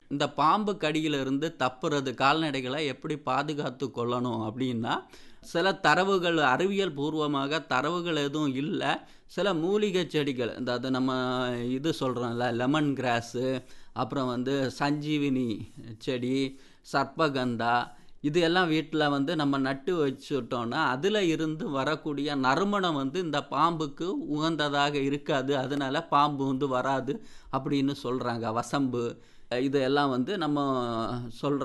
இந்த பாம்பு கடியிலிருந்து தப்புறது கால்நடைகளை எப்படி பாதுகாத்து கொள்ளணும் அப்படின்னா சில தரவுகள் அறிவியல் பூர்வமாக தரவுகள் எதுவும் இல்லை சில மூலிகை செடிகள் இந்த அது நம்ம இது சொல்கிறோம்ல லெமன் கிராஸு அப்புறம் வந்து சஞ்சீவினி செடி சர்ப்பகந்தா இது எல்லாம் வீட்டில் வந்து நம்ம நட்டு வச்சுட்டோம்னா அதில் இருந்து வரக்கூடிய நறுமணம் வந்து இந்த பாம்புக்கு உகந்ததாக இருக்காது அதனால பாம்பு வந்து வராது அப்படின்னு சொல்கிறாங்க வசம்பு இது எல்லாம் வந்து நம்ம சொல்கிற